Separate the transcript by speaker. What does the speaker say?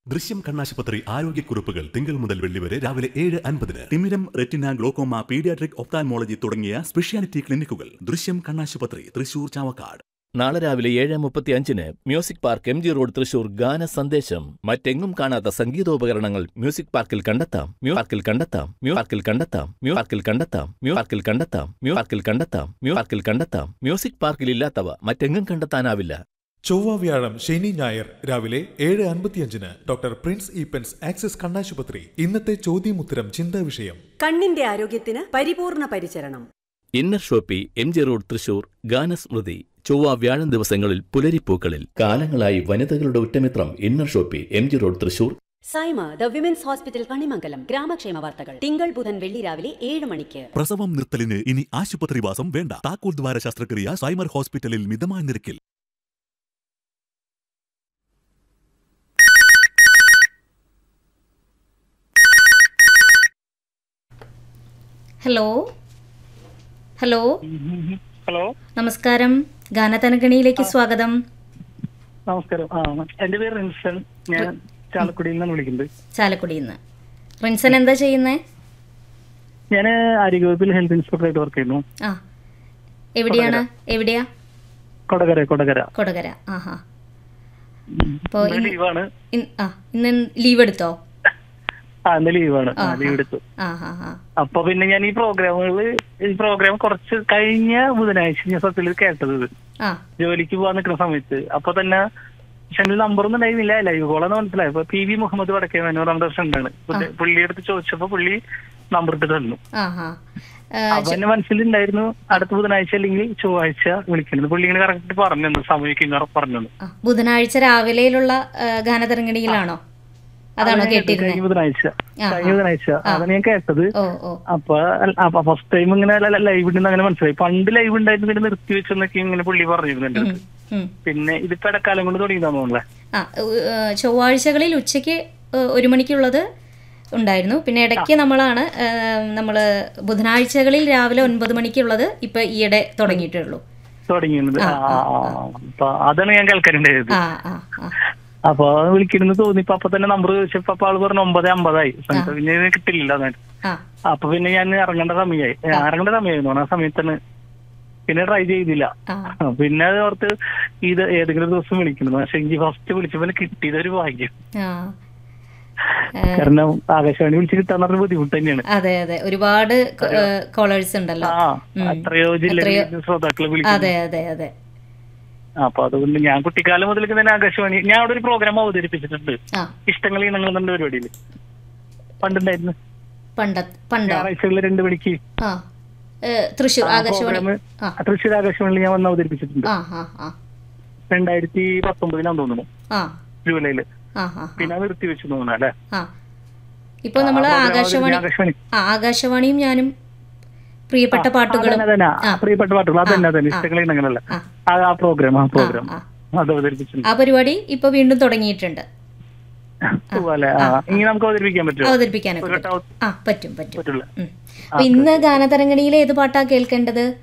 Speaker 1: ദൃശ്യം കണ്ണാശുപത്രി ആരോഗ്യക്കുറിപ്പുകൾ തിങ്കൾ മുതൽ വെള്ളി വരെ രാവിലെ ഏഴ് അൻപതിന്
Speaker 2: തിമിരം റെറ്റിന ഗ്ലോക്കോമ പീഡിയാട്രിക് ഒപ്താൽമോളജി തുടങ്ങിയ സ്പെഷ്യാലിറ്റി ക്ലിനിക്കുകൾ ദൃശ്യം കണ്ണാശുപത്രി തൃശൂർ ചാവക്കാട്
Speaker 3: നാളെ രാവിലെ ഏഴ് മുപ്പത്തി അഞ്ചിന് music park M G road Thrissur ഗാന സന്ദേശം മറ്റെങ്ങും കാണാത്ത സംഗീതോപകരണങ്ങൾ മ്യൂസിക് പാർക്കിൽ കണ്ടെത്താം മ്യൂ പാർക്കിൽ കണ്ടെത്താം മ്യൂ പാർക്കിൽ കണ്ടെത്താം മ്യൂ പാർക്കിൽ കണ്ടെത്താം മ്യൂ പാർക്കിൽ കണ്ടെത്താം മ്യൂ പാർക്കിൽ കണ്ടെത്താം മ്യൂ പാർക്കിൽ കണ്ടെത്താം മ്യൂസിക് പാർക്കിൽ ഇല്ലാത്തവ മറ്റെങ്ങും കണ്ടെത്താനാവില്ല
Speaker 4: ചൊവ്വ വ്യാഴം ശനി ഞായർ രാവിലെ ഏഴ് അൻപത്തിയഞ്ചിന് ഡോക്ടർ പ്രിൻസ് ഈപ്പൻസ് ആക്സിസ് കണ്ണാശുപത്രി ഇന്നത്തെ ചോദ്യമുത്തരം ചിന്താ വിഷയം
Speaker 5: കണ്ണിന്റെ ആരോഗ്യത്തിന് പരിപൂർണ പരിചരണം
Speaker 3: inner shoppe M G road Thrissur ഗാനസ്മൃതി ചൊവ്വ വ്യാഴം ദിവസങ്ങളിൽ പുലരിപ്പൂക്കളിൽ കാലങ്ങളായി വനിതകളുടെ ഉറ്റമിത്രം inner shoppe M G road Thrissur
Speaker 5: Saima the women's hospital Kanimangalam ഗ്രാമക്ഷേമ വാർത്തകൾ തിങ്കൾ ബുധൻ വെള്ളി രാവിലെ ഏഴ് മണിക്ക്
Speaker 2: പ്രസവം നിർത്തലിന് ഇനി ആശുപത്രിവാസം വേണ്ട താക്കോൽ ദ്വാര ശസ്ത്രക്രിയ സൈമർ ഹോസ്പിറ്റലിൽ മിതമായ നിരക്കിൽ
Speaker 6: ഹലോ ഹലോ
Speaker 7: ഹലോ
Speaker 6: നമസ്കാരം ഗാനതനഗണിയിലേക്ക് സ്വാഗതം
Speaker 7: നമസ്കാരം ആ എന്റെ പേര് റിൻസൺ ഞാൻ ചാലക്കുടിയിൽ നിന്നാണ് വിളിക്കുന്നത്
Speaker 6: ചാലക്കുടിയിൽ നിന്ന് റിൻസൺ എന്താ ചെയ്യുന്നേ
Speaker 7: ഞാൻ ആരോഗ്യവകുപ്പിൽ ഹെൽത്ത് ഇൻസ്പെക്ടറായിട്ട് വർക്ക് ചെയ്യുന്നു
Speaker 6: ആ എവിടെയാണ് എവിടെയാ
Speaker 7: കൊടകര കൊടകര
Speaker 6: കൊടകര ആഹാ അപ്പോ
Speaker 7: ഇന്ന് ലീവാണ്
Speaker 6: ഇൻ- ആ ഇന്ന് ലീവ് എടുത്തോ
Speaker 7: ആ ഇന്ന് ലീവാണ്
Speaker 6: ആ,
Speaker 7: ലീവ് എടുത്തു
Speaker 6: ആ ഹാ ഹാ
Speaker 7: അപ്പൊ പിന്നെ ഞാൻ ഈ പ്രോഗ്രാമുകള് ഈ പ്രോഗ്രാം കുറച്ച് കഴിഞ്ഞ ബുധനാഴ്ച ഞാൻ സത്യത്തിൽ കേട്ടത് ഇത്.
Speaker 6: ആ
Speaker 7: ജോലിക്ക് പോകാൻ നിൽക്കുന്ന സമയത്ത് അപ്പൊ തന്നെ പക്ഷെ എന്റെ നമ്പറൊന്നും ഉണ്ടായിരുന്നില്ല ലൈവ് കോളെന്ന് മനസ്സിലായി അപ്പൊ പി വി മുഹമ്മദ് വടക്കേ മനോർ നമ്മുടെ ഫ്രണ്ടാണ് പുള്ളിയുടെ അടുത്ത് ചോദിച്ചപ്പോ പുള്ളി നമ്പർ ഇട്ട് തന്നു
Speaker 6: ആ ഹാ ഏ,
Speaker 7: അപ്പൊ എന്റെ മനസ്സിലുണ്ടായിരുന്നു അടുത്ത ബുധനാഴ്ച അല്ലെങ്കിൽ ചൊവ്വാഴ്ച വിളിക്കുന്നത് പുള്ളി ഇങ്ങനെ കറക്റ്റ് പറഞ്ഞു സമയത്ത് പറഞ്ഞു
Speaker 6: ആ, ബുധനാഴ്ച രാവിലെയിലുള്ള ഏ, ഗാനതരംഗണിയിലാണോ അതാണോ കേട്ടിരുന്നത്
Speaker 7: കഴിഞ്ഞ ബുധനാഴ്ച
Speaker 6: ആ,
Speaker 7: കഴിഞ്ഞ ബുധനാഴ്ച അതാണ് ഞാൻ കേട്ടത്
Speaker 6: ഓ ഓ
Speaker 7: അപ്പൊ അപ്പൊ ഫസ്റ്റ് ടൈം ഇങ്ങനെ ലൈവ് ഉണ്ടെന്ന് അങ്ങനെ മനസ്സിലായി പണ്ട് ലൈവ് ഉണ്ടായിരുന്നു പിന്നെ നിർത്തി വെച്ചെന്നൊക്കെ ഇങ്ങനെ പുള്ളി പറഞ്ഞിരുന്നു എന്റെ
Speaker 6: ഉം,
Speaker 7: അടുത്ത്
Speaker 6: ഉം.
Speaker 7: പിന്നെ ഇതിപ്പോ ഇടക്കാലം കൊണ്ട് തുടങ്ങിയതാന്ന് തോന്നുന്നേ
Speaker 6: ആ ഉ- ഏ, ചൊവ്വാഴ്ചകളിൽ ഉച്ചയ്ക്ക് ഏ, ഒരു മണിക്കുള്ളത് ഉണ്ടായിരുന്നു പിന്നെ ഇടയ്ക്ക് നമ്മളാണ് നമ്മൾ ബുധനാഴ്ചകളിൽ രാവിലെ ഒൻപത് മണിക്കുള്ളത് ഇപ്പൊ ഈയിടെ തുടങ്ങിയിട്ടേ ഉള്ളൂ
Speaker 7: തുടങ്ങിയത് ആ, ആ, ആ. അപ്പൊ അതാണ് ഞാൻ കേൾക്കാനുണ്ടായത്
Speaker 6: ആ ആ ആ
Speaker 7: അപ്പൊ വിളിക്കണമെന്ന് തോന്നിപ്പോ അപ്പൊ തന്നെ നമ്പർ ചോദിച്ചപ്പോ അപ്പൊ ആള് പറഞ്ഞു ഒമ്പത് അമ്പതായി പിന്നെ ഇത് കിട്ടില്ല അന്നേരം
Speaker 6: ആ
Speaker 7: അപ്പൊ പിന്നെ ഞാൻ ഇറങ്ങേണ്ട സമയമായി ഇറങ്ങേണ്ട സമയമായിരുന്നു ആ സമയത്താണ് പിന്നെ ട്രൈ ചെയ്തില്ല
Speaker 6: ആ
Speaker 7: ആ, പിന്നെ അത് ഓർത്ത് ഇത് ഏതെങ്കിലും ദിവസം വിളിക്കണം പക്ഷെ എനിക്ക് ഫസ്റ്റ് വിളിച്ചപ്പോ കിട്ടിയത് ഒരു ഭാഗ്യം
Speaker 6: ആ
Speaker 7: കാരണം ആകാശവാണി വിളിച്ച് കിട്ടാന്ന് പറഞ്ഞ ബുദ്ധിമുട്ട് തന്നെയാണ്
Speaker 6: അതെ അതെ ഒരുപാട് കോളേഴ്സ് ഉണ്ടല്ലോ
Speaker 7: ആ
Speaker 6: ഉം.
Speaker 7: എത്രയോ ജില്ലകളിൽ ശ്രോതാക്കളെ വിളിക്കുന്നു
Speaker 6: അതെ അതെ അതെ
Speaker 7: അപ്പൊ അതുകൊണ്ട് ഞാൻ കുട്ടിക്കാലം മുതൽക്ക് തന്നെ ആകാശവാണി ഞാൻ അവിടെ ഒരു പ്രോഗ്രാം അവതരിപ്പിച്ചിട്ടുണ്ട്
Speaker 6: ആ
Speaker 7: ഇഷ്ടങ്ങൾ ഇനങ്ങൾ എന്ന പരിപാടിയിൽ പണ്ടുണ്ടായിരുന്നു
Speaker 6: പണ്ട പണ്ടോ
Speaker 7: ഞായറാഴ്ചകളിൽ രണ്ട് മണിക്ക്
Speaker 6: ആ ഏ, തൃശ്ശൂർ ആകാശവാണി
Speaker 7: പ്രോഗ്രാം
Speaker 6: ആ
Speaker 7: തൃശ്ശൂർ ആകാശവാണിയിൽ ഞാൻ വന്ന് അവതരിപ്പിച്ചിട്ടുണ്ട്
Speaker 6: ആ ആ ആ
Speaker 7: രണ്ടായിരത്തി പത്തൊമ്പതിലാന്ന് തോന്നുന്നു
Speaker 6: ആ
Speaker 7: ജൂലൈയില്
Speaker 6: ആ ആ
Speaker 7: പിന്നെ അത് നിർത്തി വെച്ചു തോന്നുന്നു അല്ലെ
Speaker 6: ആ ഇപ്പൊ നമ്മള്
Speaker 7: ആ, program
Speaker 6: ആകാശവാണി
Speaker 7: ആകാശവാണി
Speaker 6: ആ ആകാശവാണിയും ഞാനും പ്രിയപ്പെട്ട പാട്ടുകളും
Speaker 7: അതന്നെ അതന്നെ
Speaker 6: ആ.
Speaker 7: പ്രിയപ്പെട്ട പാട്ടുകൾ അതന്നെ
Speaker 6: ആ,
Speaker 7: അതന്നെ
Speaker 6: ആ.
Speaker 7: ഇഷ്ടങ്ങൾ ഇനങ്ങളല്ല
Speaker 6: ആ.
Speaker 7: ആ ആ പ്രോഗ്രാം ആ പ്രോഗ്രാം
Speaker 6: ആ,
Speaker 7: അത് അവതരിപ്പിച്ചിട്ടുണ്ട്
Speaker 6: ആ പരിപാടി ഇപ്പൊ വീണ്ടും തുടങ്ങിയിട്ടുണ്ട്
Speaker 7: അല്ലെ ആ ഇനി നമുക്ക് അവതരിപ്പിക്കാൻ പറ്റുമോ
Speaker 6: അവതരിപ്പിക്കാനൊക്കെ
Speaker 7: ഒരു
Speaker 6: പറ്റും.
Speaker 7: വട്ടം
Speaker 6: ആ പറ്റും പറ്റും
Speaker 7: പറ്റില്ല
Speaker 6: ഉം. അപ്പൊ ഇന്ന് ഗാനതരംഗണിയിലെ ഏത് പാട്ടാ കേൾക്കേണ്ടത്